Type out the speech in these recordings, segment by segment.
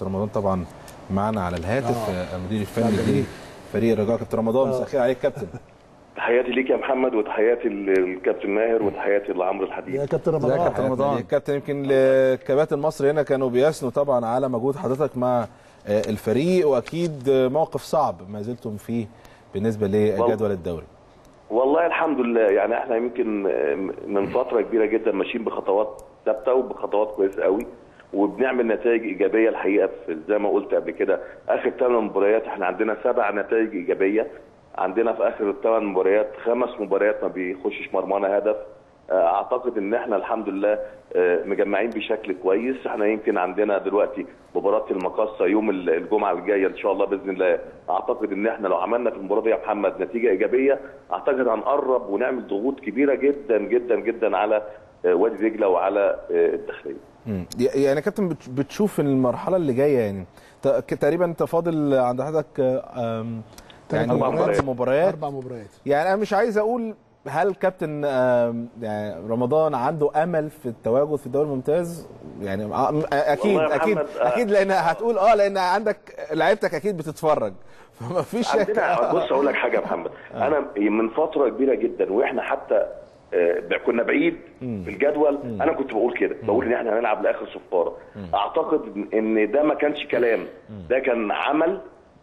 كابتن رمضان طبعا معانا على الهاتف آه. المدير الفني لفريق الرجاء كابتن رمضان مساء الخير عليك كابتن تحياتي ليك يا محمد وتحياتي للكابتن ماهر وتحياتي لعمرو الحديد يا كابتن رمضان ازيك يا كابتن رمضان كابتن يمكن الكباتن مصر هنا كانوا بيثنوا طبعا على مجهود حضرتك مع الفريق واكيد موقف صعب ما زلتم فيه بالنسبه لجدول الدوري والله الحمد لله يعني احنا يمكن من فتره كبيره جدا ماشيين بخطوات ثابته وبخطوات كويسه قوي وبنعمل نتائج ايجابيه الحقيقه في زي ما قلت قبل كده اخر ثمان مباريات احنا عندنا سبع نتائج ايجابيه عندنا في اخر الثمان مباريات خمس مباريات ما بيخشش مرمانا هدف اعتقد ان احنا الحمد لله مجمعين بشكل كويس احنا يمكن عندنا دلوقتي مباراه المقاصه يوم الجمعه الجايه ان شاء الله باذن الله اعتقد ان احنا لو عملنا في المباراه دي يا محمد نتيجه ايجابيه اعتقد هنقرب ونعمل ضغوط كبيره جدا جدا جدا على وادي دجله وعلى الداخليه يعني كابتن بتشوف المرحله اللي جايه يعني تقريبا انت فاضل عند حضرتك يعني اربع مباريات مباريات اربع مباريات يعني انا مش عايز اقول هل كابتن يعني رمضان عنده امل في التواجد في الدوري الممتاز يعني اكيد اكيد اكيد لان هتقول اه لان عندك لعيبتك اكيد بتتفرج فما فيش شك بص اقول لك حاجه يا محمد انا من فتره كبيره جدا واحنا حتى كنا بعيد في الجدول انا كنت بقول كده بقول ان احنا هنلعب لاخر صفاره اعتقد ان ده ما كانش كلام ده كان عمل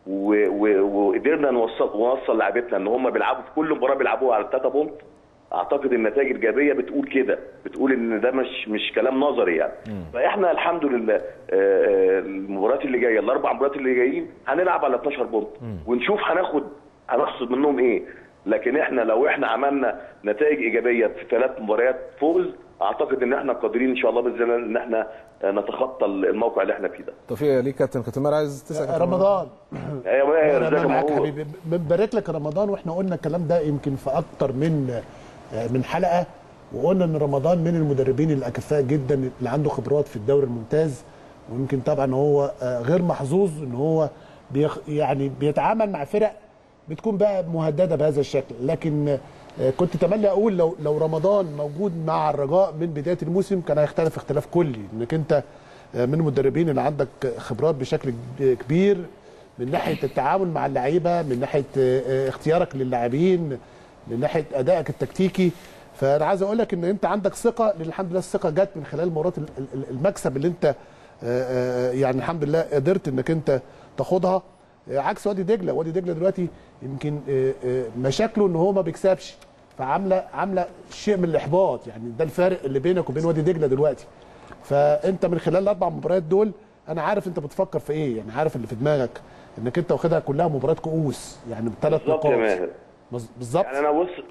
وقدرنا نوصل نوصل لعيبتنا ان هم بيلعبوا في كل مباراه بيلعبوها على 3 بونت اعتقد النتائج الايجابيه بتقول كده بتقول ان ده مش مش كلام نظري يعني فاحنا الحمد لله المباريات اللي جايه الاربع مباريات اللي جايين هنلعب على 12 بونت ونشوف هناخد هنحصد منهم ايه لكن احنا لو احنا عملنا نتائج ايجابيه في ثلاث مباريات فوز اعتقد ان احنا قادرين ان شاء الله باذن الله ان احنا نتخطى الموقع اللي احنا فيه ده. توفيق ليك كابتن كابتن ماهر عايز تسال رمضان ايوه ماهر انا معاك حبيبي بنبارك لك رمضان واحنا قلنا الكلام ده يمكن في اكتر من من حلقه وقلنا ان رمضان من المدربين الاكفاء جدا اللي عنده خبرات في الدوري الممتاز ويمكن طبعا هو غير محظوظ ان هو بيخ يعني بيتعامل مع فرق بتكون بقى مهدده بهذا الشكل لكن كنت تملي اقول لو لو رمضان موجود مع الرجاء من بدايه الموسم كان هيختلف اختلاف كلي انك انت من المدربين اللي عندك خبرات بشكل كبير من ناحيه التعامل مع اللعيبه من ناحيه اختيارك للاعبين من ناحيه ادائك التكتيكي فانا عايز اقول لك ان انت عندك ثقه لان الحمد لله الثقه جت من خلال مباراه المكسب اللي انت يعني الحمد لله قدرت انك انت تاخدها عكس وادي دجله وادي دجله دلوقتي يمكن مشاكله ان هو ما بيكسبش فعامله عامله شيء من الاحباط يعني ده الفارق اللي بينك وبين وادي دجله دلوقتي فانت من خلال الاربع مباريات دول انا عارف انت بتفكر في ايه يعني عارف اللي في دماغك انك انت واخدها كلها مباريات كؤوس يعني بثلاث نقاط بالظبط يا ماهر بالظبط يعني انا بص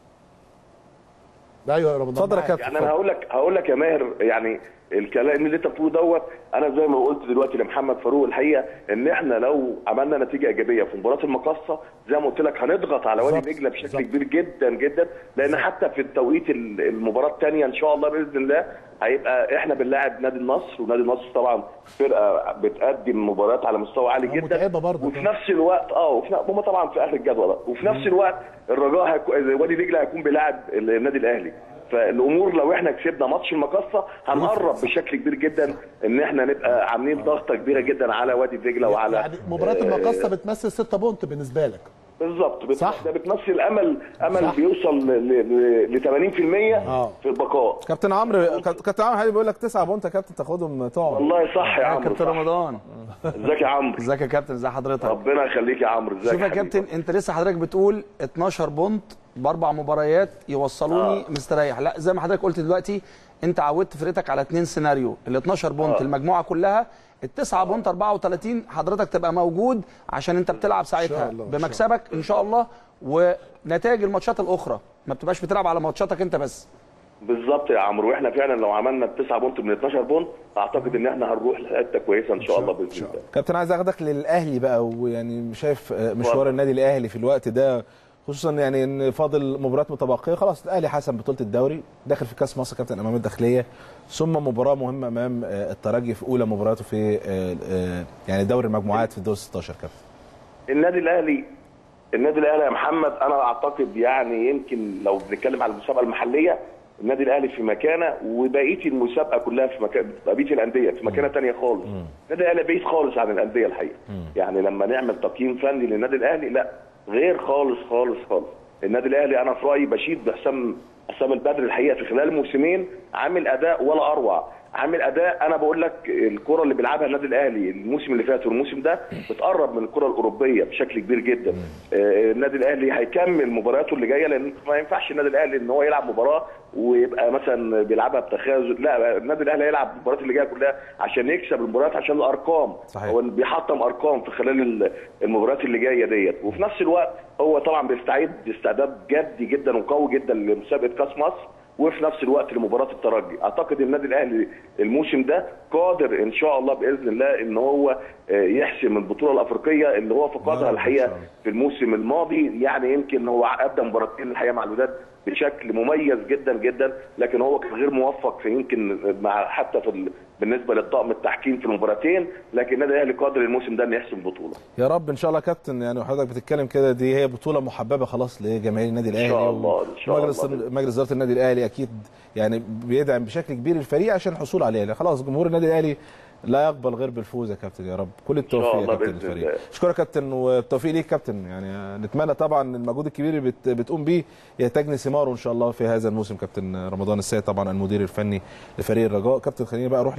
ايوه يا رمضان اتفضل يا كابتن يعني انا هقول لك هقول لك يا ماهر يعني الكلام اللي انت بتقوله دوت انا زي ما قلت دلوقتي لمحمد فاروق الحقيقه ان احنا لو عملنا نتيجه ايجابيه في مباراه المقاصه زي ما قلت لك هنضغط على وادي دجله بشكل زبط. كبير جدا جدا لان زبط. حتى في التوقيت المباراه الثانيه ان شاء الله باذن الله هيبقى احنا بنلاعب نادي النصر ونادي النصر طبعا فرقه بتقدم مباريات على مستوى عالي جدا متعبه برضه وفي نفس الوقت اه وفي هم طبعا في اخر الجدول وفي نفس الوقت الرجاء هيكو... وادي دجله هيكون بيلاعب النادي الاهلي فالامور لو احنا كسبنا ماتش المقصه هنقرب بشكل كبير جدا ان احنا نبقى عاملين ضغطه كبيره جدا على وادي دجله وعلى يعني مباراه المقصه بتمثل 6 بونت بالنسبه لك بالظبط بت... صح ده بتمثل امل امل صح. بيوصل ل 80% آه. في البقاء كابتن عمرو كابتن عمرو حبيبي بيقول لك تسعة بونت يا كابتن تاخدهم تقعد والله صح يا عمرو كابتن رمضان ازيك يا عمرو ازيك يا كابتن ازي حضرتك ربنا يخليك يا عمرو ازيك شوف يا كابتن انت لسه حضرتك بتقول 12 بونت باربع مباريات يوصلوني آه. مستريح لا زي ما حضرتك قلت دلوقتي انت عودت فرقتك على اثنين سيناريو ال 12 بونت آه. المجموعه كلها التسعة بونت 34 حضرتك تبقى موجود عشان انت بتلعب ساعتها بمكسبك ان شاء الله ونتائج الماتشات الاخرى ما بتبقاش بتلعب على ماتشاتك انت بس بالظبط يا عمرو واحنا فعلا لو عملنا التسعة بونت من 12 بونت اعتقد ان احنا هنروح لحته كويسه ان شاء الله باذن الله كابتن عايز اخدك للاهلي بقى ويعني شايف مشوار النادي الاهلي في الوقت ده خصوصا يعني ان فاضل مباريات متبقيه خلاص الاهلي حسم بطوله الدوري داخل في كاس مصر كابتن امام الداخليه ثم مباراه مهمه امام الترجي في اولى مباراته في يعني دوري المجموعات في الدور 16 كابتن النادي الاهلي النادي الاهلي يا محمد انا اعتقد يعني يمكن لو بنتكلم على المسابقه المحليه النادي الاهلي في مكانه وبقيه المسابقه كلها في مكان بقيه الانديه في مكانه تانية خالص النادي الاهلي بعيد خالص عن الانديه الحقيقه يعني لما نعمل تقييم فني للنادي الاهلي لا غير خالص خالص خالص النادي الاهلي انا في رايي بشيد بحسام حسام البدري الحقيقه في خلال موسمين عامل اداء ولا اروع عامل اداء انا بقول لك الكره اللي بيلعبها النادي الاهلي الموسم اللي فات والموسم ده بتقرب من الكره الاوروبيه بشكل كبير جدا آه، النادي الاهلي هيكمل مبارياته اللي جايه لان ما ينفعش النادي الاهلي ان هو يلعب مباراه ويبقى مثلا بيلعبها بتخاذل لا النادي الاهلي هيلعب المباريات اللي جايه كلها عشان يكسب المباريات عشان الارقام صحيح. هو بيحطم ارقام في خلال ال- المباريات اللي جايه ديت وفي نفس الوقت هو طبعا بيستعد استعداد جدي جدا وقوي جدا لمسابقه كاس مصر وفي نفس الوقت لمباراه الترجي اعتقد النادي الاهلي الموسم ده قادر ان شاء الله باذن الله ان هو آه، يحسم البطوله الافريقيه اللي هو يا فقدها رب إن الحقيقه شاء الله. في الموسم الماضي يعني يمكن هو ادى مباراتين الحقيقه مع الوداد بشكل مميز جدا جدا لكن هو كان غير موفق في يمكن مع حتى في ال... بالنسبه للطاقم التحكيم في المباراتين لكن النادي الاهلي قادر الموسم ده انه يحسم بطوله يا رب ان شاء الله يا كابتن يعني وحضرتك بتتكلم كده دي هي بطوله محببه خلاص لجماهير النادي الاهلي شاء الله، إن شاء ومجلس الله. مجلس اداره النادي الاهلي اكيد يعني بيدعم بشكل كبير الفريق عشان الحصول عليه يعني خلاص جمهور النادي الاهلي لا يقبل غير بالفوز يا كابتن يا رب كل التوفيق يا الله كابتن بإذن الفريق الله. اشكرك يا كابتن والتوفيق ليك كابتن يعني نتمنى طبعا المجهود الكبير اللي بت- بتقوم بيه يتجني ثماره ان شاء الله في هذا الموسم كابتن رمضان السيد طبعا المدير الفني لفريق الرجاء كابتن خليني بقى اروح